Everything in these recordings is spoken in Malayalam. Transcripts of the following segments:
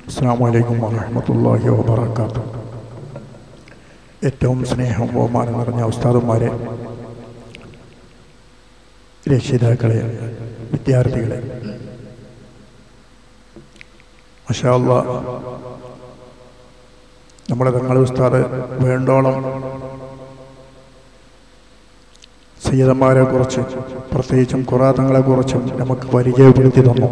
അസ്സാം വലൈക്കും വാഹമത്തല്ലാഹി വാബർക്കാത്തു ഏറ്റവും സ്നേഹം ബഹുമാനം നിറഞ്ഞ ഉസ്താദന്മാരെ രക്ഷിതാക്കളെ വിദ്യാർത്ഥികളെ മഷാല്ല നമ്മുടെ തങ്ങൾ ഉസ്താദ് വേണ്ടോളം സയ്യദന്മാരെ കുറിച്ച് പ്രത്യേകിച്ചും ഖുറാത്തങ്ങളെ കുറിച്ചും നമുക്ക് പരിചയപ്പെടുത്തി തന്നു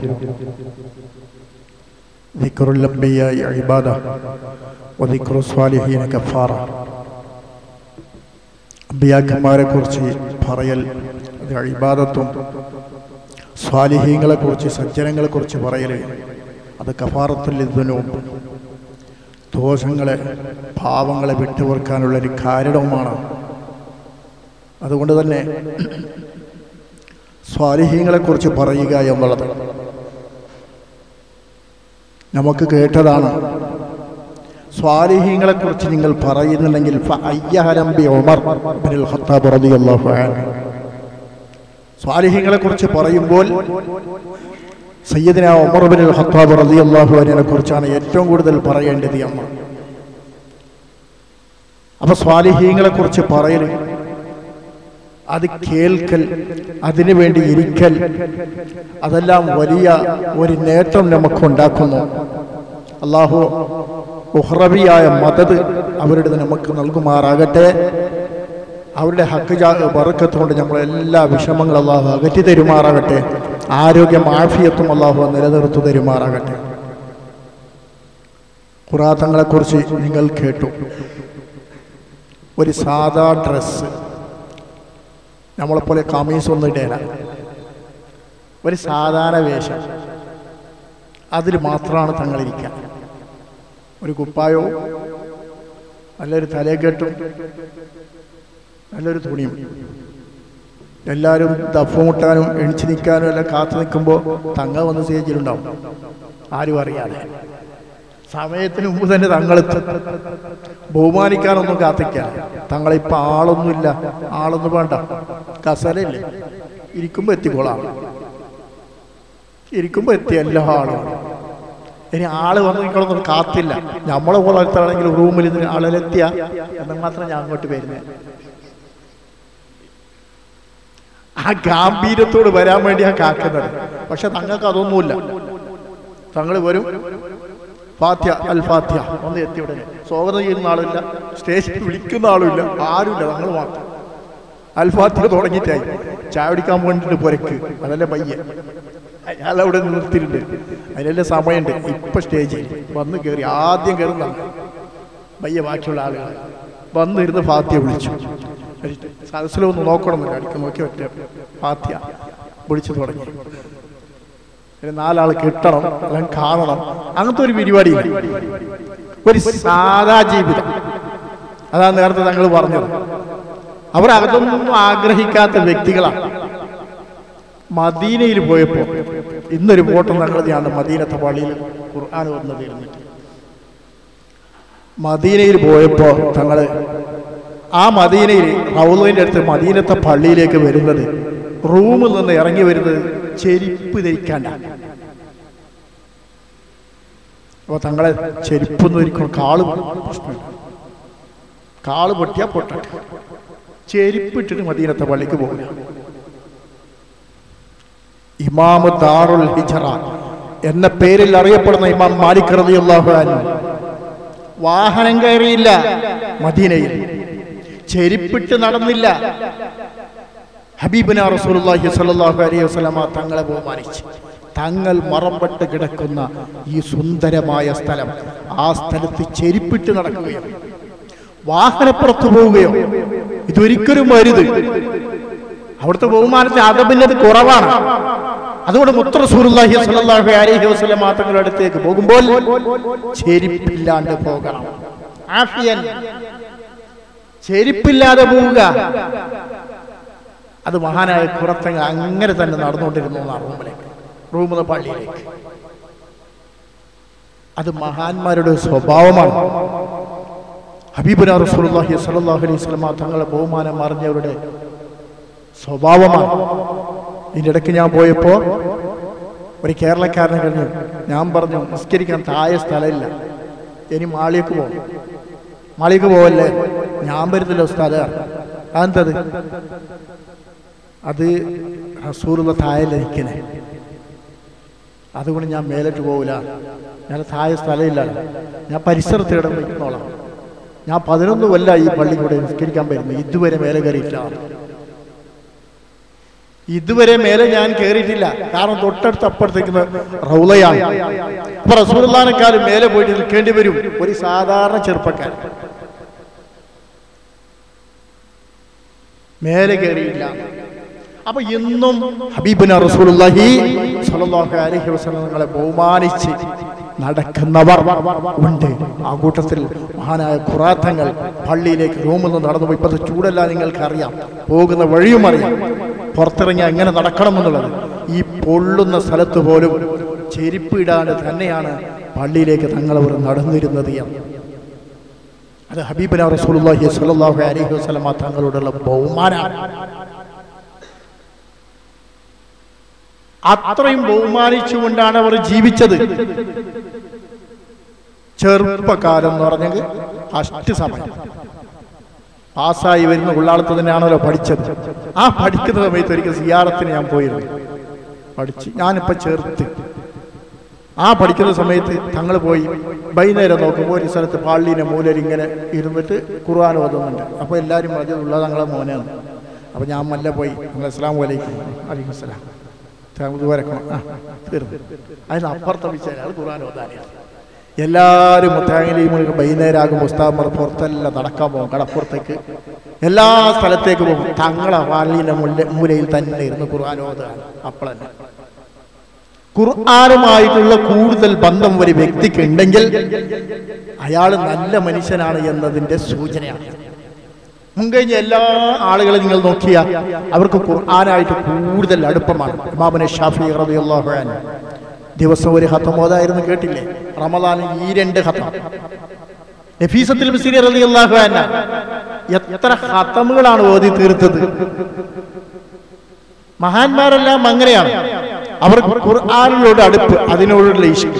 ذكر الأنبياء عبادة وذكر الصالحين كفارة അമ്പിയാക്കന്മാരെ കുറിച്ച് പറയൽ അത് ഇബാദത്തും സ്വാലിഹീങ്ങളെ കുറിച്ച് സജ്ജനങ്ങളെ കുറിച്ച് പറയൽ അത് കഫാറത്തുൽ ഇതിനും ദോഷങ്ങളെ പാവങ്ങളെ വിട്ടുപൊറുക്കാനുള്ള ഒരു കാരണവുമാണ് അതുകൊണ്ട് തന്നെ സ്വാലിഹീങ്ങളെ കുറിച്ച് പറയുക എന്നുള്ളത് നമുക്ക് കേട്ടതാണ് സ്വാലിഹീങ്ങളെ കുറിച്ച് നിങ്ങൾ പറയുന്നുണ്ടെങ്കിൽ ഫഅയ്യഹരംബി ഉമർ ഇബ്നുൽ ഖത്താബ് റളിയല്ലാഹു അൻഹു സ്വാലിഹീങ്ങളെ കുറിച്ച് പറയുമ്പോൾ സയ്യിദിന ഉമർ ഇബ്നുൽ ഖത്താബ് റളിയല്ലാഹു അൻഹുവിനെ കുറിച്ചാണ് ഏറ്റവും കൂടുതൽ പറയേണ്ടത് എന്ന് അപ്പൊ സ്വാലിഹീങ്ങളെ കുറിച്ച് പറയൽ അത് കേൾക്കൽ അതിനു വേണ്ടി ഇരിക്കൽ അതെല്ലാം വലിയ ഒരു നേട്ടം നമുക്കുണ്ടാക്കുന്നു അള്ളാഹു ഉഹ്റബിയായ മദത് അവരുടെ നമുക്ക് നൽകുമാറാകട്ടെ അവരുടെ ഹക്ക് വറുക്കത്തുകൊണ്ട് നമ്മളെ എല്ലാ വിഷമങ്ങളും അള്ളാഹു അകറ്റി തരുമാറാകട്ടെ ആരോഗ്യം ആഫിയത്തും അള്ളാഹു നിലനിർത്തു തരുമാറാകട്ടെ ഖുറാത്തങ്ങളെക്കുറിച്ച് നിങ്ങൾ കേട്ടു ഒരു സാധാ ഡ്രസ്സ് നമ്മളെപ്പോലെ കമീസ് ഒന്നും ഇടേല ഒരു സാധാരണ വേഷം അതിൽ മാത്രമാണ് തങ്ങളിരിക്കുക ഒരു കുപ്പായവും നല്ലൊരു തലയെക്കെട്ടും നല്ലൊരു തുണിയും എല്ലാവരും ദഫ് മുട്ടാനും എണിച്ചു നിൽക്കാനും എല്ലാം കാത്തു നിൽക്കുമ്പോൾ തങ്ങ വന്ന് സ്റ്റേജിലുണ്ടാവും ആരും അറിയാതെ സമയത്തിന് മുമ്പ് തന്നെ തങ്ങളെത്തും ബഹുമാനിക്കാനൊന്നും കാത്തിക്കാൻ തങ്ങളിപ്പോൾ ആളൊന്നുമില്ല ആളൊന്നും വേണ്ട കസരയില്ലേ ഇരിക്കുമ്പോൾ എത്തിക്കോളാം ഇരിക്കുമ്പോൾ എത്തിയ എല്ലാ ആളും ഇനി ആള് വന്ന് നിങ്ങളൊന്നും കാത്തില്ല നമ്മളെ പോലെ അടുത്താണെങ്കിൽ റൂമിൽ ഇതിന് ആളിലെത്തിയ എന്നാൽ മാത്രം ഞാൻ അങ്ങോട്ട് വരുന്നത് ആ ഗാംഭീര്യത്തോട് വരാൻ വേണ്ടിയാ കാക്കുന്നത് പക്ഷെ തങ്ങൾക്ക് അതൊന്നുമില്ല തങ്ങൾ വരും ഫാത്യ അൽ ഫാത്യ ഒന്ന് എത്തി ഉടനെ സ്വാഗതം ചെയ്യുന്ന ആളില്ല സ്റ്റേജിൽ വിളിക്കുന്ന ആളുമില്ല ആരുമില്ല തങ്ങൾ മാത്രം അൽ ഫാത്യ തുടങ്ങിയിട്ടായി ചായ കുടിക്കാൻ വേണ്ടിട്ട് പുരക്ക് അതല്ലേ പയ്യെ അയാൾ അവിടെ നിർത്തിയിട്ടുണ്ട് അതിനെല്ലാം സമയമുണ്ട് ഇപ്പൊ സ്റ്റേജിൽ വന്ന് കയറി ആദ്യം കയറുന്ന പയ്യെ ബാക്കിയുള്ള ആളുകൾ വന്നിരുന്ന് ഫാത്യ വിളിച്ചു സദസ്സിലൊന്ന് നോക്കണമെന്നില്ല അടിക്ക് നോക്കി ഒറ്റ ഫാത്യ വിളിച്ചു തുടങ്ങി പിന്നെ നാലാൾ കിട്ടണം അല്ലെങ്കിൽ കാണണം അങ്ങനത്തെ ഒരു പരിപാടി ഒരു സാധാ ജീവിതം അതാണ് നേരത്തെ തങ്ങൾ പറഞ്ഞത് അവർ അതൊന്നും ആഗ്രഹിക്കാത്ത വ്യക്തികളാണ് മദീനയിൽ പോയപ്പോൾ ഇന്നൊരു ഫോട്ടോ ഞങ്ങളതാണ് മദീനത്തെ പള്ളിയിൽ ഖുർആൻ വന്നത് ഇരുന്നിട്ട് മദീനയിൽ പോയപ്പോൾ തങ്ങൾ ആ മദീനയിൽ റൗലിൻ്റെ അടുത്ത് മദീനത്തെ പള്ളിയിലേക്ക് വരുന്നത് റൂമിൽ നിന്ന് ഇറങ്ങി വരുന്നത് ചെരുപ്പ് ധരിക്കാണ്ടാണ് അപ്പൊ തങ്ങളെ ചെരുപ്പ് ധരിക്കണം കാള് പ്രശ്നമില്ല കാള് പൊട്ടിയാ പൊട്ടട്ടെ ചെരുപ്പിട്ടിട്ട് മദീനത്തെ പള്ളിക്ക് പോകില്ല ഇമാമ് ദാറുൽ ഹിജറ എന്ന പേരിൽ അറിയപ്പെടുന്ന ഇമാം മാലിക് റളിയല്ലാഹു അൻഹു വാഹനം കയറിയില്ല മദീനയിൽ ചെരുപ്പിട്ട് നടന്നില്ല ഹബീബിന റസൂലുള്ളാഹി സ്വല്ലല്ലാഹു അലൈഹി വസല്ലമ തങ്ങളെ ബഹുമാനിച്ചു തങ്ങൾ മറപ്പെട്ട് കിടക്കുന്ന ഈ സുന്ദരമായ സ്ഥലം ആ സ്ഥലത്ത് ചെരുപ്പിട്ട് നടക്കുകയോ വാഹനപ്പുറത്ത് പോവുകയോ ഇതൊരിക്കലും വരുത് അവിടുത്തെ ബഹുമാനത്തെ അതബിന്നത് കുറവാണ് അതുകൊണ്ട് മുത്തറസൂറുല്ലാഹി സ്വല്ലല്ലാഹു അലൈഹി വസല്ലം തങ്ങളുടെ അടുത്തേക്ക് പോകുമ്പോൾ ചെരുപ്പില്ലാണ്ട് പോകണം ആഫിയൻ ചെരുപ്പില്ലാതെ പോവുക അത് മഹാനായ കുറത്തങ്ങ് അങ്ങനെ തന്നെ നടന്നുകൊണ്ടിരുന്നു എന്നാണ് റൂമിലേക്ക് റൂമിൽ പള്ളിയിലേക്ക് അത് മഹാന്മാരുടെ സ്വഭാവമാണ് ഹബീബുന റസൂലുള്ളാഹി സ്വല്ലല്ലാഹു അലൈഹി വസല്ലം തങ്ങളുടെ ബഹുമാനം അറിഞ്ഞവരുടെ സ്വഭാവമാണ് ഇതിൻ്റെ ഇടയ്ക്ക് ഞാൻ പോയപ്പോൾ ഒരു കേരളക്കാരനെ കഴിഞ്ഞു ഞാൻ പറഞ്ഞു നിസ്കരിക്കാൻ താഴെ സ്ഥലമില്ല ഇനി മാളിയേക്ക് പോകും മാളിയേക്ക് പോവല്ലേ ഞാൻ വരുന്നില്ല ഉസ്താദ് അതെന്തത് അത് റസൂറുള്ള താഴെ നിൽക്കണേ അതുകൊണ്ട് ഞാൻ മേലോട്ട് പോവില്ല ഞാൻ താഴെ സ്ഥലമില്ല ഞാൻ പരിസരത്ത് ഇടം നിൽക്കുന്നോളാം ഞാൻ പതിനൊന്ന് കൊല്ല ഈ പള്ളി കൂടെ നിസ്കരിക്കാൻ വരുന്നു ഇതുവരെ മേലെ കയറിയിട്ടില്ല ഇതുവരെ മേലെ ഞാൻ കയറിയിട്ടില്ല കാരണം തൊട്ടടുത്ത് അപ്പുറത്തേക്ക് റൗളയാണ് അപ്പൊ റസൂർലാനെക്കാളും മേലെ പോയിട്ട് നിൽക്കേണ്ടി വരും ഒരു സാധാരണ ചെറുപ്പക്കാരൻ മേലെ കയറിയില്ല അപ്പൊ എന്നും ഹബീബിന റസൂലുള്ളാഹി സ്വല്ലല്ലാഹു അലൈഹി വസല്ലമകളെ ബഹുമാനിച്ച് നടക്കുന്നവർ ഉണ്ട് ആ കൂട്ടത്തിൽ മഹാനായ ഖുറാത്തങ്ങൾ പള്ളിയിലേക്ക് റൂമിൽ നിന്ന് നടന്നു പോയി ഇപ്പോഴത്തെ ചൂടല്ല നിങ്ങൾക്ക് അറിയാം പോകുന്ന വഴിയും അറിയാം പുറത്തിറങ്ങി എങ്ങനെ നടക്കണം എന്നുള്ളത് ഈ പൊള്ളുന്ന സ്ഥലത്ത് പോലും ചെരുപ്പ് ഇടാണ്ട് തന്നെയാണ് പള്ളിയിലേക്ക് തങ്ങളവർ നടന്നിരുന്നത് എന്ന് അത് ഹബീബിന റസൂലുള്ളാഹി സ്വല്ലല്ലാഹു അലൈഹി വസല്ലമ തങ്ങളോടുള്ള ബഹുമാനമാണ് അത്രയും ബഹുമാനിച്ചുകൊണ്ടാണ് അവർ ജീവിച്ചത് ചെറുപ്പക്കാലം എന്ന് പറഞ്ഞെങ്കിൽ ഫസ്റ്റ് സമയം പാസ്സായി വരുന്ന ഉള്ളാളത്ത് തന്നെയാണല്ലോ പഠിച്ചത് ആ പഠിക്കുന്ന സമയത്ത് ഒരിക്കൽ സിയാറത്തിന് ഞാൻ പോയിരുന്നു പഠിച്ച് ഞാനിപ്പോ ചേർത്ത് ആ പഠിക്കുന്ന സമയത്ത് തങ്ങൾ പോയി വൈകുന്നേരം നോക്കുമ്പോൾ ഒരു സ്ഥലത്ത് പള്ളീനെ മൂലയിൽ ഇങ്ങനെ ഇരുന്നിട്ട് ഖുർആൻ ഓതുന്നുണ്ട് അപ്പോൾ എല്ലാവരും പറഞ്ഞതുള്ള തങ്ങളെ മോനാണ് അപ്പോൾ ഞാൻ മല്ല പോയി നിങ്ങൾ അസ്ലാം വലൈക്കും അലൈക്കും അസ്സലാം വരക്കണം ആ തീർന്നു അതിന് അപ്പുറത്തെ വിച്ചാൽ ഖുർആൻ ഓതാനെയാണ് എല്ലാവരും മുത്താങ്ങലിയും വൈകുന്നേരമാകും ഉസ്താദ്മാർ പുറത്തെല്ലാം നടക്കാൻ പോകും കടപ്പുറത്തേക്ക് എല്ലാ സ്ഥലത്തേക്ക് പോകും തങ്ങളെ പള്ളിയിലെ മുല്ല മൂലയിൽ തന്നെ ഇരുന്ന് ഖുർആൻ ഓതുകയാണ് അപ്പോഴന്നെ ഖുർആാനുമായിട്ടുള്ള കൂടുതൽ ബന്ധം ഒരു വ്യക്തിക്ക് ഉണ്ടെങ്കിൽ അയാൾ നല്ല മനുഷ്യനാണ് എന്നതിന്റെ സൂചനയാണ് മുൻകഴിഞ്ഞ എല്ലാ ആളുകളും നിങ്ങൾ നോക്കിയാൽ അവർക്ക് ഖുർആനായിട്ട് കൂടുതൽ അടുപ്പമാണ് ഇമാമനെ ഷാഫി റളിയല്ലാഹു അൻഹു ദിവസം ഒരു ഹത്തം ഓതായിരുന്നു കേട്ടില്ലേ റമദാനിൽ ഈ രണ്ട് ഹത്തം നഫീസത്തിൽ മിസ്രി റളിയല്ലാഹു അൻഹ എത്ര ഹത്തമുകളാണ് ഓതി തീർത്തത് മഹാന്മാരെല്ലാം അങ്ങനെയാണ് അവർക്ക് ഖുർആാനിനോട് അടുപ്പ് അതിനോടുള്ള ഇഷ്ടം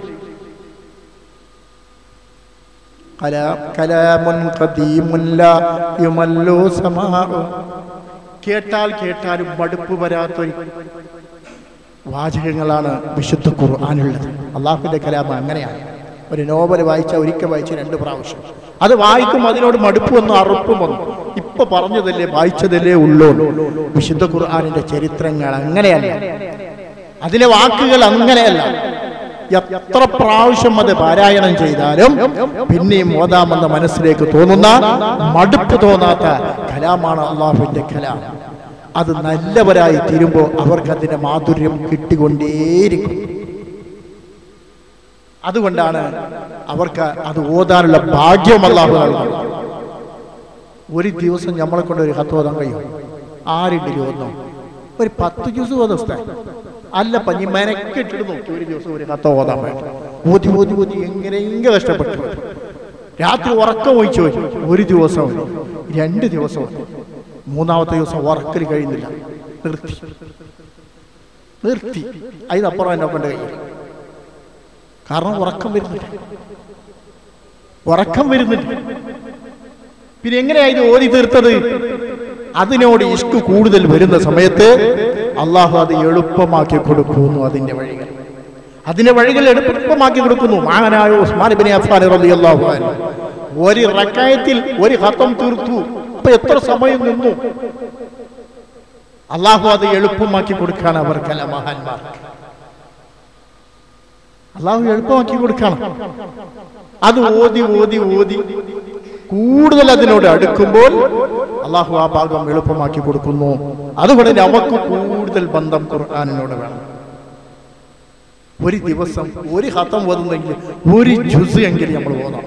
കലാ- കലാമുൻ ഖദീമുൻ ലാ യുമല്ലു സമാഉ. കേട്ടാൽ കേട്ടാലും മടുപ്പ് വരാത്തൊരു വാചകങ്ങളാണ് വിശുദ്ധ ഖുർആാനുള്ളത് അള്ളാഹുവിന്റെ കലാമ അങ്ങനെയാണ് ഒരു നോവൽ വായിച്ച ഒരിക്കൽ വായിച്ച രണ്ട് പ്രാവശ്യം അത് വായിക്കും അതിനോട് മടുപ്പ് വന്നു അറുപ്പും വന്നു ഇപ്പൊ പറഞ്ഞതല്ലേ വായിച്ചതല്ലേ ഉള്ളൂ വിശുദ്ധ ഖുർആാനിന്റെ ചരിത്രങ്ങൾ അങ്ങനെയല്ല അതിലെ വാക്കുകൾ അങ്ങനെയല്ല എത്ര പ്രാവശ്യം അത് പാരായണം ചെയ്താലും പിന്നെയും ഓതാമെന്ന മനസ്സിലേക്ക് തോന്നുന്ന മടുപ്പ് തോന്നാത്ത കലാമാണ് അള്ളാഹുവിന്റെ കലാം അത് നല്ലവരായി തീരുമ്പോൾ അവർക്ക് അതിന്റെ മാധുര്യം കിട്ടിക്കൊണ്ടേയിരിക്കും അതുകൊണ്ടാണ് അവർക്ക് അത് ഓതാനുള്ള ഭാഗ്യം അള്ളാഹു നൽകുന്നത് ഒരു ദിവസം നമ്മളെ കൊണ്ട് ഒരു ഹത്ത് ഓതാൻ കഴിയും ആരുടെ ഓന്നോ ഒരു പത്ത് ജ്യൂസ് ഓതസ്ഥ അല്ല പഞ്ഞി മെനക്കെട്ടിട്ട് നോക്കി ഒരു ദിവസം ഒരു ഹത്ത ഓതാൻ വേണ്ടി ഓതി ഓതി ഓതി എങ്ങനെയെങ്കിലും കഷ്ടപ്പെട്ടു രാത്രി ഉറക്കം ഒഴിച്ചു പോയി ഒരു ദിവസം ഓതി. രണ്ട് ദിവസം ഓതി. മൂന്നാമത്തെ ദിവസം ഉറക്കൽ കഴിയുന്നില്ല നിർത്തി നിർത്തി അതിനപ്പുറം എന്നെ കൊണ്ട് കഴിയും കാരണം ഉറക്കം വരുന്നില്ല ഉറക്കം വരുന്നില്ല പിന്നെ എങ്ങനെയാ ഇത് ഓതി തീർത്തത് അതിനോട് ഇഷ്ക് കൂടുതൽ വരുന്ന സമയത്ത് അള്ളാഹു അത് എളുപ്പമാക്കി കൊടുക്കുന്നു അതിന്റെ വഴികൾ അതിന്റെ വഴികൾ എളുപ്പമാക്കി കൊടുക്കുന്നു മഹാനായ ഉസ്മാൻ ബിൻ അഫ്ഫാൻ റളിയല്ലാഹു അൻഹു ഒരു റക്കായത്തിൽ ഒരു ഹത്തം തീർത്തു ഇപ്പൊ എത്ര സമയം നിന്നു അള്ളാഹു അത് എളുപ്പമാക്കി കൊടുക്കാണ് അവർക്കല്ല മഹാന്മാർക്ക് അള്ളാഹു എളുപ്പമാക്കി കൊടുക്കണം അത് ഓതി ഓതി ഓതി കൂടുതൽ അതിനോട് അടുക്കുമ്പോൾ അള്ളാഹു ആ ഭാഗം എളുപ്പമാക്കി കൊടുക്കുന്നു അതുകൊണ്ട് നമുക്ക് കൂടുതൽ ബന്ധം ഖുർആാനിനോട് വേണം ഒരു ദിവസം ഒരു ഹത്തം ഓതുന്നെങ്കിൽ ഒരു ജുസ് എങ്കിലും നമ്മൾ ഓതണം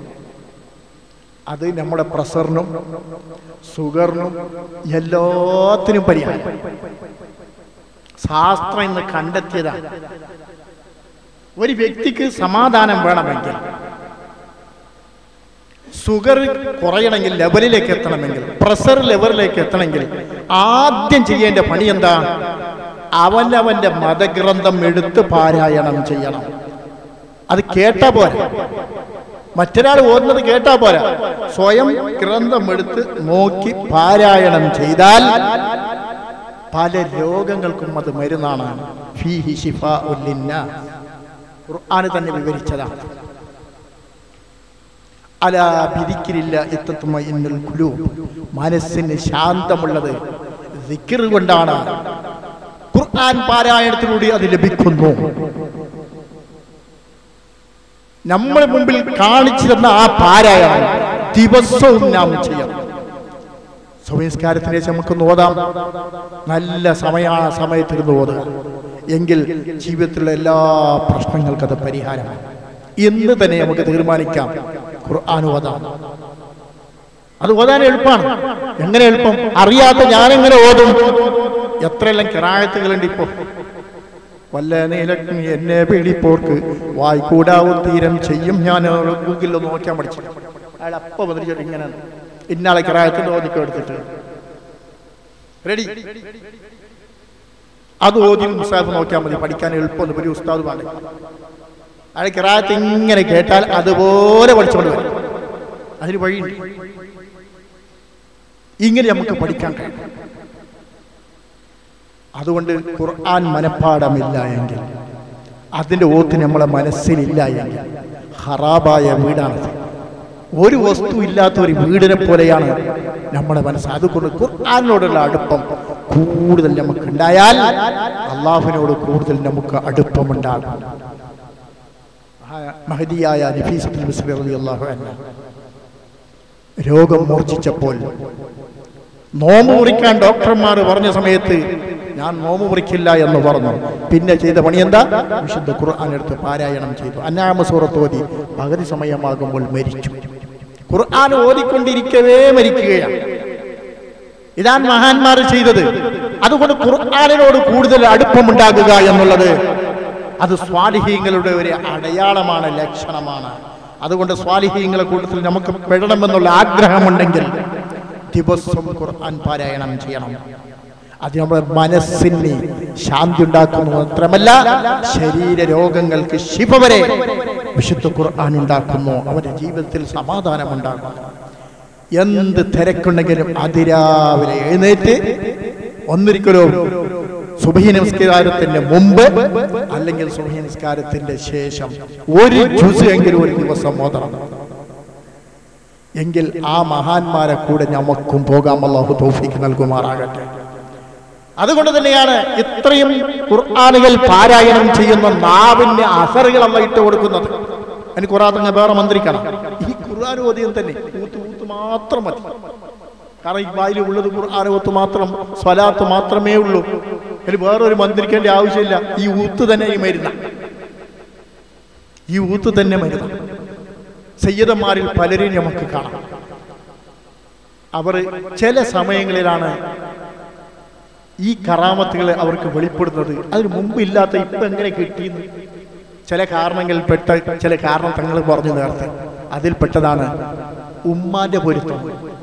അത് നമ്മുടെ പ്രഷറിനും ഷുഗറിനും എല്ലാത്തിനും പരിഹാരം ശാസ്ത്രം ഇന്ന് കണ്ടെത്തിയതാണ് ഒരു വ്യക്തിക്ക് സമാധാനം വേണമെങ്കിൽ ഷുഗർ കുറയണമെങ്കിൽ ലെവലിലേക്ക് എത്തണമെങ്കിൽ പ്രഷർ ലെവലിലേക്ക് എത്തണമെങ്കിൽ ആദ്യം ചെയ്യേണ്ട പണി എന്താ അവനവന്റെ മതഗ്രന്ഥം എടുത്ത് പാരായണം ചെയ്യണം അത് കേട്ടാ പോരാ മറ്റൊരാൾ ഓതുന്നത് കേട്ടാ പോരാ സ്വയം ഗ്രന്ഥം എടുത്ത് നോക്കി പാരായണം ചെയ്താൽ പല രോഗങ്ങൾക്കും അത് മരുന്നാണ് ഫീഹി ശിഫാഉൻ ലിന്നാസ്. ഖുർആന് തന്നെ വിവരിച്ചതാണ് അല ഭിരിക്കില്ല ഇന്നൽ കുലു മനസ്സിന് ശാന്തമുള്ളത് ദിക്ർ കൊണ്ടാണ് ഖുർആൻ പാരായണത്തിലൂടെ അത് ലഭിക്കുന്നു നമ്മുടെ മുമ്പിൽ കാണിച്ചു തന്ന ആ പാരായണം ദിവസവും നാം ചെയ്യണം സംസ്കാരത്തിനെ നമുക്ക് ഓതാം നല്ല സമയാണ് സമയത്തിരുന്ന് ഓതുക എങ്കിൽ ജീവിതത്തിലുള്ള എല്ലാ പ്രശ്നങ്ങൾക്കും അത് പരിഹാരമാണ് ഇന്ന് തന്നെ നമുക്ക് തീരുമാനിക്കാം ഖുർആൻ ഓതാം അത് ഓതാൻ എളുപ്പമാണ് എങ്ങനെ എളുപ്പം അറിയാത്ത ഞാനെങ്ങനെ ഓതും എത്രയെല്ലാം കിറായത്തുകളുണ്ട് ഇപ്പോ വല്ല നീലക്കും എന്നെ പിടിപ്പോർക്ക് വായിക്കൂടാവും തീരം ചെയ്യും ഞാൻ ഗൂഗിളിൽ ഒന്ന് നോക്കാൻ പഠിച്ചു അയാൾ അപ്പം വന്നിട്ട് ഇങ്ങനെ ഇന്നാളെ കിറായത്തിന്റെ ഓതിക്കം എടുത്തിട്ട് റെഡി അത് ഓതി മുസാഫ് നോക്കിയാൽ മതി പഠിക്കാൻ എളുപ്പമൊന്നും ഒരു ഉസ്താദ് പാടില്ല അയാൾ കിറായത്ത് ഇങ്ങനെ കേട്ടാൽ അതുപോലെ പഠിച്ചുകൊണ്ട് വരും അതിന് വഴിയുണ്ട് ഇങ്ങനെ നമുക്ക് പഠിക്കാൻ കഴിയും അതുകൊണ്ട് ഖുർആൻ മനഃപ്പാടമില്ല എങ്കിൽ അതിൻ്റെ ഓത്ത് നമ്മളെ മനസ്സിലില്ല എങ്കിൽ ഹറാബായ വീടാണത് ഒരു വസ്തു ഇല്ലാത്ത ഒരു വീടിനെ പോലെയാണ് നമ്മുടെ മനസ്സ് അതുകൊണ്ട് ഖുർആാനിനോടുള്ള അടുപ്പം കൂടുതൽ നമുക്ക് ഉണ്ടായാൽ അള്ളാഹുവിനോട് കൂടുതൽ നമുക്ക് അടുപ്പമുണ്ടാകും മഹദിയായ നഫീസത്തുൽ മിസ്രി റളിയല്ലാഹു അൻഹ രോഗം മൂർച്ഛിച്ചപ്പോൾ നോമ്പ് മുറിക്കാൻ ഡോക്ടർമാർ പറഞ്ഞ സമയത്ത് ഞാൻ നോമ്പ് മുറിക്കില്ല എന്ന് പറഞ്ഞു പിന്നെ ചെയ്ത പണി എന്താ വിശുദ്ധ ഖുർആൻ എടുത്ത് പാരായണം ചെയ്തു അന്നാമ സൂറത്ത് ഓതി പകുതി സമയമാകുമ്പോൾ മരിച്ചു ഖുർആൻ ഓതിക്കൊണ്ടിരിക്കവേ മരിക്കുകയാണ് ഇതാണ് മഹാന്മാർ ചെയ്തത് അതുകൊണ്ട് ഖുർആാനിനോട് കൂടുതൽ അടുപ്പമുണ്ടാകുക എന്നുള്ളത് അത് സ്വാലിഹീങ്ങളുടെ ഒരു അടയാളമാണ് ലക്ഷണമാണ് അതുകൊണ്ട് സ്വാലിഹീങ്ങളെ കൂട്ടത്തിൽ നമുക്ക് പെടണമെന്നുള്ള ആഗ്രഹമുണ്ടെങ്കിൽ ദിവസം ഖുർആൻ പാരായണം ചെയ്യണം അത് നമ്മുടെ മനസ്സിന് ശാന്തി ഉണ്ടാക്കുന്നു മാത്രമല്ല ശരീര രോഗങ്ങൾക്ക് ശിവ വരെ വിശുദ്ധ ഖുർആൻ ഉണ്ടാക്കുന്നു അവന്റെ ജീവിതത്തിൽ സമാധാനം ഉണ്ടാക്കുന്നു എന്ത് തിരക്കുണ്ടെങ്കിലും അതിരാവിലെ എഴുന്നേറ്റ് ഒന്നിരിക്കലോ സുബഹി നമസ്കാരത്തിന്റെ മുമ്പ് അല്ലെങ്കിൽ സുബഹി നമസ്കാരത്തിന്റെ ശേഷം ഒരു ജ്യൂസ് എങ്കിലും ഒരു ദിവസം മോതണം എങ്കിൽ ആ മഹാന്മാരെ കൂടെ നമുക്കും പോകാം അള്ളാഹു തൗഫീക്ക് നൽകുമാറാകട്ടെ അതുകൊണ്ട് തന്നെയാണ് ഇത്രയും ഖുർആാനുകൾ പാരായണം ചെയ്യുന്ന നാവിന് അസറുകൾ അല്ല ഇട്ട് കൊടുക്കുന്നത് അതിന് ഖുറാത്തങ്ങ വേറെ മന്ത്രിക്കണം ഈ ഖുർആൻ ഓദ്യം തന്നെ ഊത്ത് ഊത്ത് മാത്രം മതി കാരണം ഈ വായിൽ ഉള്ളത് ഖുർആൻ ഊത്ത് മാത്രം സ്വലാത്ത് മാത്രമേ ഉള്ളൂ അതിന് വേറൊരു മന്ത്രിക്കേണ്ട ആവശ്യമില്ല ഈ ഊത്ത് തന്നെ ഈ മരുന്ന ഈ ഊത്ത് തന്നെ മരുന്ന സയ്യദന്മാരിൽ പലരെയും നമുക്ക് കാണാം അവർ ചില സമയങ്ങളിലാണ് ഈ കറാമത്തുകൾ അവർക്ക് വെളിപ്പെടുന്നത് അതിന് മുമ്പ് ഇല്ലാത്ത ഇപ്പൊ എങ്ങനെ കിട്ടിയെന്ന് ചില കാരണങ്ങളിൽ പെട്ട ചില കാരണം തങ്ങൾ പറഞ്ഞു നേരത്തെ അതിൽപ്പെട്ടതാണ് ഉമ്മാന്റെ പൊരുത്തം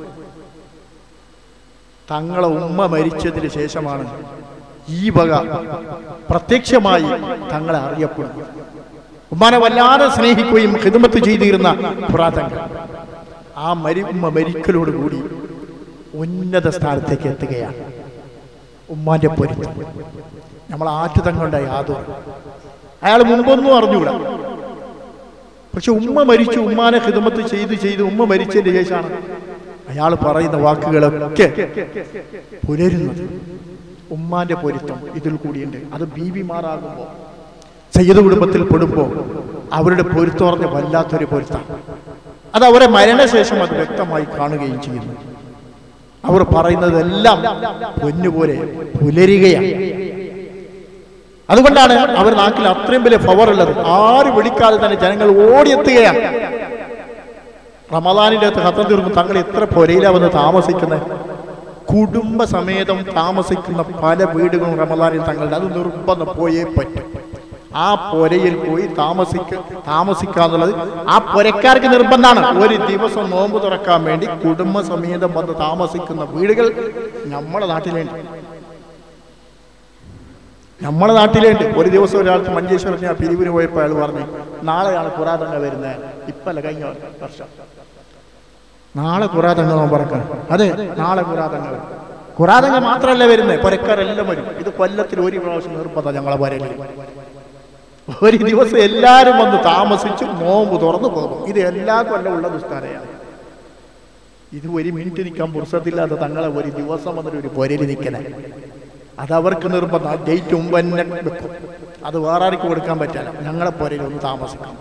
തങ്ങളെ ഉമ്മ മരിച്ചതിന് ശേഷമാണ് ഈ വക പ്രത്യക്ഷമായി തങ്ങളെ അറിയപ്പെടുന്നത് ഉമ്മാനെ വല്ലാതെ സ്നേഹിക്കുകയും ഹിദമത്ത് ചെയ്തിരുന്ന പുറാതങ്ങൾ ആ മരി ഉമ്മ മരിക്കലോടുകൂടി ഉന്നത സ്ഥാനത്തേക്ക് എത്തുകയാണ് ഉമ്മാന്റെ പൊരുത്തം നമ്മൾ ആറ്റുതങ്ങളുണ്ട യാതൊരു അയാൾ മുമ്പൊന്നും അറിഞ്ഞൂടാ പക്ഷെ ഉമ്മ മരിച്ചു ഉമ്മാനെ ഹിദമത്ത് ചെയ്ത് ചെയ്ത് ഉമ്മ മരിച്ചതിന് ശേഷമാണ് അയാൾ പറയുന്ന വാക്കുകളൊക്കെ പുലരുന്നത് ഉമ്മാന്റെ പൊരുത്തം ഇതിൽ കൂടിയുണ്ട് അത് ബീവിമാരാകുമ്പോൾ സയ്യദ് കുടുംബത്തിൽ പെടുമ്പോൾ അവരുടെ പൊരുത്തം പറഞ്ഞ വല്ലാത്തൊരു പൊരുത്തം അത് അവരെ മരണശേഷം അത് വ്യക്തമായി കാണുകയും ചെയ്യുന്നു അവർ പറയുന്നതെല്ലാം പൊന്നുപോലെ പുലരുകയാണ് അതുകൊണ്ടാണ് അവർ നാട്ടിൽ അത്രയും വലിയ പവർ ഉള്ളത് ആര് വിളിക്കാതെ തന്നെ ജനങ്ങൾ ഓടിയെത്തുകയാണ് റമദാനിന്റെ അകത്ത് ഹത്തം തീർക്കും തങ്ങൾ എത്ര പൊരയിലാ വന്ന് താമസിക്കുന്നത് കുടുംബസമേതം താമസിക്കുന്ന പല വീടുകളും റമദാനിൽ തങ്ങളുടെ അത് നിർബന്ധം പോയേ പറ്റും ആ പൊരയിൽ പോയി താമസിക്ക താമസിക്കാന്നുള്ളത് ആ പൊരക്കാർക്ക് നിർബന്ധമാണ് ഒരു ദിവസം നോമ്പ് തുറക്കാൻ വേണ്ടി കുടുംബസമേതം വന്ന് താമസിക്കുന്ന വീടുകൾ നമ്മുടെ നാട്ടിലുണ്ട് നമ്മുടെ നാട്ടിലുണ്ട് ഒരു ദിവസം ഒരാൾക്ക് മഞ്ചേശ്വരം ഞാൻ പിരിവിന് പോയപ്പോൾ അയാൾ പറഞ്ഞു നാളെയാണ് കുറാതങ്ങ വരുന്നത് ഇപ്പല്ല കഴിഞ്ഞ വർഷം നാളെ കുറാതങ്ങ നോമ്പറക്കാൻ അതെ നാളെ കുറാതങ്ങ വരും കുറാതങ്ങ മാത്രമല്ല വരുന്നത് പുരക്കാരെല്ലാം വരും ഇത് കൊല്ലത്തിൽ ഒരു പ്രാവശ്യം നിർബന്ധം ഞങ്ങളെ വരലിൽ ഒരു ദിവസം എല്ലാവരും വന്ന് താമസിച്ച് നോമ്പ് തുറന്നു പോകും ഇത് എല്ലാ കൊല്ലം ഉള്ള ദുസ്താരയാണ് ഇത് ഒരു മിനിറ്റ് നിൽക്കാൻ പുറസത്തില്ലാത്ത തങ്ങളെ ഒരു ദിവസം വന്നിട്ട് ഒരു പൊരയിൽ നിൽക്കണേ അത് അവർക്ക് നിർബന്ധം ആ ഡേറ്റ് മുമ്പ് തന്നെ വെക്കും അത് വേറെ ആർക്കും കൊടുക്കാൻ പറ്റില്ല ഞങ്ങളെ പൊരയിൽ ഒന്ന് താമസിക്കാം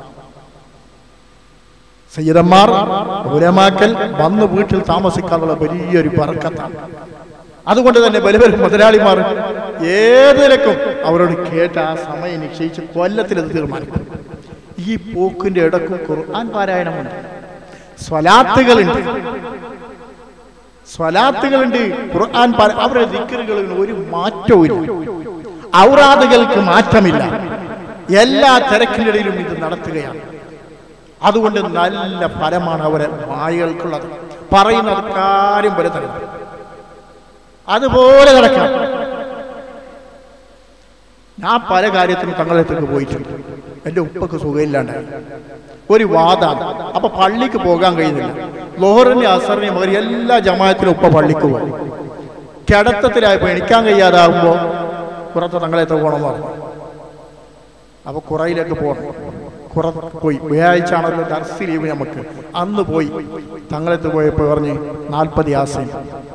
സയ്യിദന്മാർ ഉലമാക്കൽ വന്ന് വീട്ടിൽ താമസിക്കാനുള്ള വലിയൊരു പറക്കത്താണ് അതുകൊണ്ട് തന്നെ വലിയ വലിയ മുതലാളിമാർ ഏതിലക്കും അവരോട് കേട്ട ആ സമയം നിശ്ചയിച്ച് കൊല്ലത്തിലത് തീരുമാനിക്കും ഈ പോക്കിന്റെ ഇടക്കും ഖുർആൻ പാരായണമുണ്ട് സ്വലാത്തുകളുണ്ട് സ്വലാത്തുകളുണ്ട് ഖുർആൻ പാര- അവരുടെ ദിക്കറുകളിൽ ഒരു മാറ്റവും ഇല്ല ഔറാദുകൾക്ക് മാറ്റമില്ല എല്ലാ തിരക്കിൻ്റെ ഇടയിലും ഇത് നടത്തുകയാണ് അതുകൊണ്ട് നല്ല ഫലമാണ് അവരെ വായകൾക്കുള്ളത് പറയുന്നത് കാര്യം പോലെ തന്നെ അതുപോലെ നടക്കാം ഞാൻ പല കാര്യത്തിനും തങ്ങളടുത്തേക്ക് പോയിട്ടുണ്ട് എൻ്റെ ഉപ്പക്ക് സുഖമില്ലാണ്ടായി ഒരു വാദാണ് അപ്പൊ പള്ളിക്ക് പോകാൻ കഴിയുന്നില്ല ലോഹറിനെ അസറിനെയും മകരി എല്ലാ ജമാഅത്തിനും ഉപ്പ പള്ളിക്ക് പോകും കിടത്തത്തിലായപ്പോ എണിക്കാൻ കഴിയാതാകുമ്പോ പുറത്ത് തങ്ങളെത്ര പോകണം പറഞ്ഞു അപ്പൊ കുറയിലേക്ക് പോകണം കുറ പോയി വ്യാഴാഴ്ച ആണല്ലോ ദർശി ലീവ് നമുക്ക് അന്ന് പോയി തങ്ങളെത്ത് പോയപ്പോ പറഞ്ഞ് നാൽപ്പത് യാസീൻ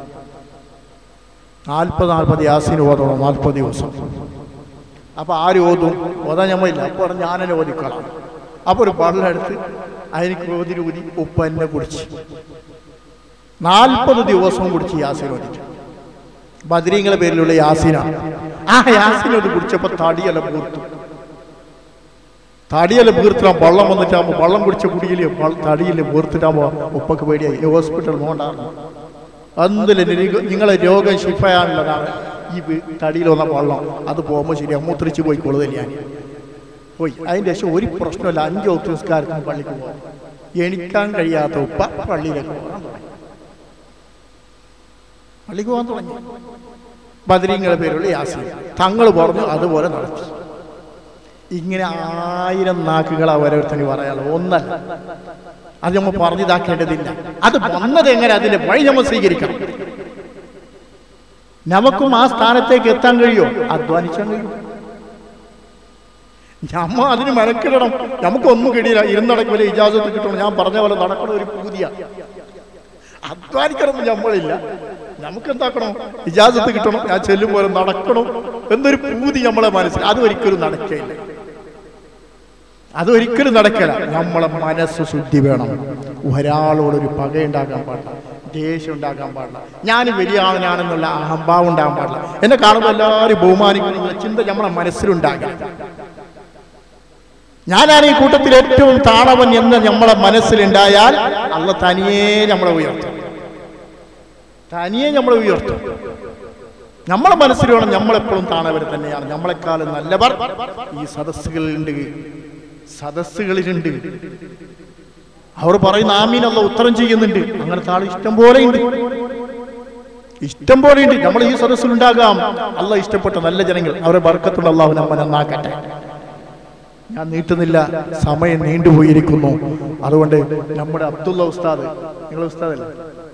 നാൽപ്പത് നാൽപ്പത് യാസീൻ ഓതണം നാൽപ്പത് ദിവസം അപ്പൊ ആര് ഓതും ഓതാൻ ഞമ്മയില്ല അപ്പൊ പറഞ്ഞു ഞാനെന്നെ ഓതിക്കളാം അപ്പൊ ഒരു വെള്ളം എടുത്ത് അതിന് ഓതി ഊതി ഉപ്പ എന്നെ കുടിച്ച് നാൽപ്പത് ദിവസവും കുടിച്ച് യാസീൻ ഓതിച്ചു ബദരീങ്ങളെ പേരിലുള്ള യാസീനാണ് ആ യാസീൻ അത് കുടിച്ചപ്പോ തടിയെല്ലാം പൂർത്തു തടിയെല്ലാം വീർത്തിട്ടാകുമ്പോൾ വെള്ളം വന്നിട്ടാകുമ്പോൾ വെള്ളം കുടിച്ച കുടിയില് തടിയിൽ വീർത്തിട്ടാകുമ്പോൾ ഉപ്പക്ക് പേടിയായി ഹോസ്പിറ്റൽ പോകണ്ടായിരുന്നു എന്തില്ല നിങ്ങളെ രോഗം ശിഫയാണുള്ളതാണ് ഈ വി- തടിയിൽ വന്ന വെള്ളം അത് പോകുമ്പോൾ ശരിയാ മൂത്രിച്ച് പോയി കൊള്ളുതല്ല ഞാൻ പോയി അതിൻ്റെ ശേഷം ഒരു പ്രശ്നമില്ല അഞ്ച് ഒത്തുസ്കാരത്തിന് പള്ളിക്ക് പോകും എണിക്കാൻ കഴിയാത്ത ഉപ്പ പള്ളിയിലേക്ക് പോകാൻ തുടങ്ങി പള്ളിക്ക് പോകാൻ തുടങ്ങി ബദരീങ്ങളെ പേരുള്ള യാസീൻ തങ്ങൾ പറഞ്ഞു അതുപോലെ നടത്തി ഇങ്ങനെ ആയിരം നാക്കുകൾ ഓരോരുത്തരും പറയാലോ ഒന്നല്ല അത് നമ്മൾ പറഞ്ഞിതാക്കേണ്ടതില്ല അത് വന്നത് എങ്ങനെ അതിന്റെ വഴി നമ്മൾ സ്വീകരിക്കണം നമുക്കും ആ സ്ഥാനത്തേക്ക് എത്താൻ കഴിയോ അധ്വാനിച്ചാൻ കഴിയും നമ്മ അതിന് മെനക്കിടണം നമുക്കൊന്നും കിട്ടിയില്ല ഇരുന്നടക്ക് വലിയ ഇജാസത്ത് കിട്ടണം ഞാൻ പറഞ്ഞ പോലെ നടക്കണ ഒരു പൂതിയ അധ്വാനിക്കണം നമ്മളില്ല നമുക്ക് എന്താക്കണം ഇജാസത്ത് കിട്ടണം ഞാൻ ചെല്ലും പോലെ നടക്കണം എന്നൊരു പൂതി നമ്മളെ മനസ്സിൽ അത് ഒരിക്കലും നടക്കുകയില്ല അതൊരിക്കലും നടക്കില്ല നമ്മളെ മനസ്സ് ശുദ്ധി വേണം ഒരാളോടൊരു പകയുണ്ടാക്കാൻ പാടില്ല ദേഷ്യം ഉണ്ടാക്കാൻ പാടില്ല ഞാൻ വലിയ ആളനാണെന്നുള്ള അഹംഭാവം ഉണ്ടാകാൻ പാടില്ല എന്നെ കാണുമ്പോൾ എല്ലാവരും ബഹുമാനിക്കുന്ന ചിന്ത നമ്മളെ മനസ്സിലുണ്ടാകണം ഞാനാണ് ഈ കൂട്ടത്തിൽ ഏറ്റവും താണവൻ എന്ന് നമ്മളെ മനസ്സിലുണ്ടായാൽ അല്ല തനിയെ നമ്മളെ ഉയർത്തും തനിയെ നമ്മളെ ഉയർത്തും നമ്മളെ മനസ്സിൽ വേണം നമ്മളെപ്പോഴും താണവർ തന്നെയാണ് നമ്മളെക്കാളും നല്ലവർ ഈ സദസ്സുകളിലുണ്ട് സദസ്സുകളിലുണ്ട് അവർ പറയുന്ന ആമീനല്ല ഉത്തരം ചെയ്യുന്നുണ്ട് അങ്ങനത്തെ ആൾ ഇഷ്ടം പോലെ ഉണ്ട് ഇഷ്ടം പോലെ ഉണ്ട് നമ്മൾ ഈ സദസ്സിലുണ്ടാകാം അല്ല ഇഷ്ടപ്പെട്ട നല്ല ജനങ്ങൾ അവരെ ബർക്കത്തുള്ള അള്ളാഹു നമ്മ നന്നാക്കട്ടെ ഞാൻ നീട്ടുന്നില്ല സമയം നീണ്ടുപോയിരിക്കുന്നു അതുകൊണ്ട് നമ്മുടെ അബ്ദുള്ള ഉസ്താദ് നിങ്ങൾ ഉസ്താദല്ലേ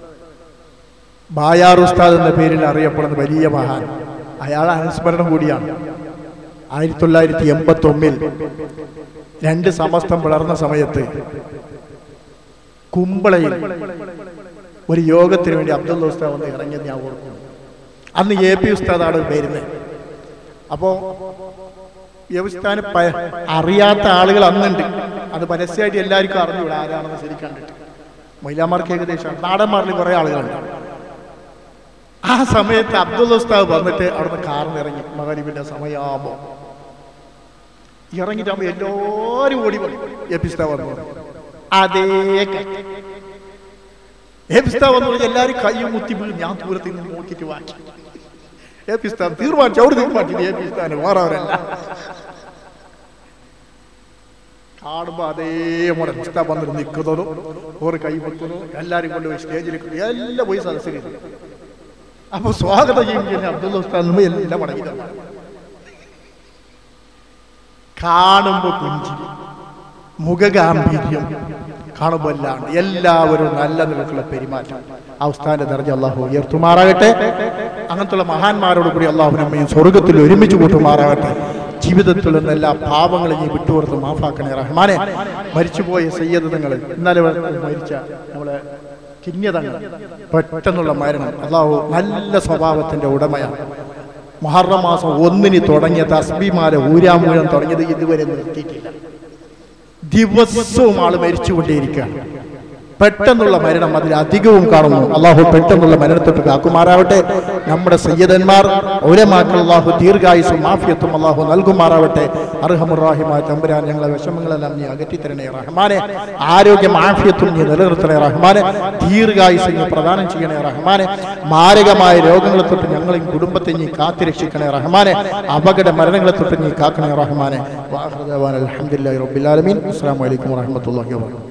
ബായാർ ഉസ്താദ് എന്ന പേരിൽ അറിയപ്പെടുന്ന വലിയ മഹാൻ അയാൾ അനുസ്മരണം കൂടിയാണ് ആയിരത്തി തൊള്ളായിരത്തി എൺപത്തി ഒന്നിൽ രണ്ട് സമസ്തം പിളർന്ന സമയത്ത് കുമ്പളയിൽ ഒരു യോഗത്തിന് വേണ്ടി അബ്ദുള്ള ഉസ്താദ് വന്ന് ഇറങ്ങിയത് ഞാൻ ഓർക്കുന്നു അന്ന് എ പി ഉസ്താദാണ് വരുന്നത് അപ്പോ വ്യവസ്ഥാന അറിയാത്ത ആളുകൾ അന്നുണ്ട് അത് പരസ്യമായിട്ട് എല്ലാവർക്കും അറിഞ്ഞൂടാ ആരാണെന്ന് ശരി കണ്ടിട്ട് മഹിളാമാർക്ക് ഏകദേശം നാടന്മാരിൽ കുറെ ആളുകളുണ്ട് ആ സമയത്ത് അബ്ദുൽ ഉസ്താദ് വന്നിട്ട് അവിടുന്ന് കാറിന് ഇറങ്ങി മകരീബിന്റെ സമയമാകുമ്പോ ഇറങ്ങിട്ടാകുമ്പോ എല്ലാവരും ഓടി വന്നു എപ്പിസ്ത വന്നു അതേ എപ്പിസ്ത വന്നു പറഞ്ഞ് എല്ലാവരും കയ്യും മുത്തി വീഴും ഞാൻ ദൂരത്തിൽ നിന്ന് നോക്കിയിട്ട് വാക്കി ഏപ്പിസ്ഥാൻ തീർമാനിച്ചു അവിടെ തീർമാനിച്ചു ഏപ്പിസ്ഥാന് വേറെ അവരല്ല കാണുമ്പോ അതേ മോഡൽ ഉസ്താ വന്നിട്ട് നിൽക്കുന്നതും ഓറ് കൈ വെക്കുന്നതും എല്ലാരും കൊണ്ടുപോയി സ്റ്റേജിൽ എല്ലാം പോയി സദസ്സിൽ അപ്പൊ സ്വാഗതം ചെയ്യും അബ്ദുള്ള ഉസ്താദ് എല്ലാം മടങ്ങി തന്നു കാണുമ്പോൾ പുഞ്ചിരി മുഖഗാംഭീര്യം കാണുമ്പോൾ എല്ലാം എല്ലാവരും നല്ല നിലക്കുള്ള പെരുമാറ്റം ആ ഉസ്താന്റെ ദർജ അള്ളാഹു ഉയർത്തുമാറാകട്ടെ അങ്ങനത്തുള്ള മഹാന്മാരോട് കൂടി അള്ളാഹു നമ്മയും സ്വർഗത്തിൽ ഒരുമിച്ച് കൂട്ടുമാറാകട്ടെ ജീവിതത്തിൽ നിന്ന് എല്ലാ പാപങ്ങളും നീ വിട്ടുകൊടുത്ത് മാഫാക്കണേ റഹ്മാനെ മരിച്ചുപോയ സയ്യദ് നിങ്ങൾ ഇന്നലെ മരിച്ച നമ്മളെ കിന്യതങ്ങൾ പെട്ടെന്നുള്ള മരണം അള്ളാഹു നല്ല സ്വഭാവത്തിന്റെ ഉടമയാണ് മുഹറം മാസം ഒന്നിന് തുടങ്ങിയ തസ്ബിമാരെ ഊരാമൂഴം തുടങ്ങിയത് ഇതുവരെ നിർത്തിയിട്ടില്ല ദിവസവും ആള് മരിച്ചുകൊണ്ടേയിരിക്കുകയാണ് പെട്ടെന്നുള്ള മരണം അതിൽ അധികവും കാണുന്നു അള്ളാഹു പെട്ടെന്നുള്ള മരണത്തൊട്ട് കാക്കുമാറാവട്ടെ നമ്മുടെ സയ്യദന്മാർ ഒരമാക്കൾ അള്ളാഹു ദീർഘായുസും മാഫിയത്തും അള്ളാഹു നൽകുമാറാവട്ടെ അർഹമുറാഹിമായ തമ്പുരാൻ ഞങ്ങളെ വിഷമങ്ങളെല്ലാം നീ അകറ്റിത്തരണേ റഹ്മാനെ ആരോഗ്യം ആഫിയത്തും നീ നിലനിർത്തണേ റഹ്മാനെ ദീർഘായുസ് നീ പ്രദാനം ചെയ്യണേ റഹ്മാനെ മാരകമായ രോഗങ്ങളെ തൊട്ട് ഞങ്ങളെയും കുടുംബത്തെ നീ കാത്തിരക്ഷിക്കണേ റഹ്മാനെ അപകട മരണങ്ങളെ തൊട്ട് നീ കാക്കണേ റഹ്മാനെ വാഹൃദവാൻ അലഹമുല്ലാ റബ്ബിലാലമീൻ അസ്സാം വലൈക്കും വാഹമത്തല്ലാഹി വാബർക്കാത്തു